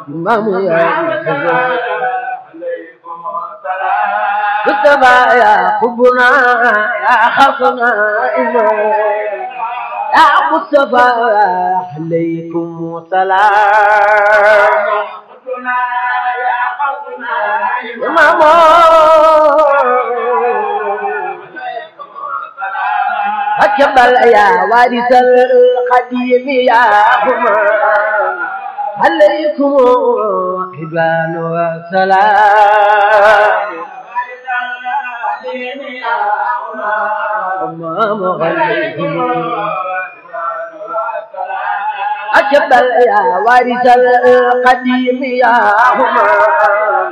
إمام يا عليكم السلام مصطفى يا حبنا يا خلقنا إمام يا مصطفى عليكم السلام خذنا يا خذنا إمام عليكم السلام أكبر يا وارث القديم يا هما عليكم رضوان والسلام أمام عليكم أكبر يا وارث القديم يا هما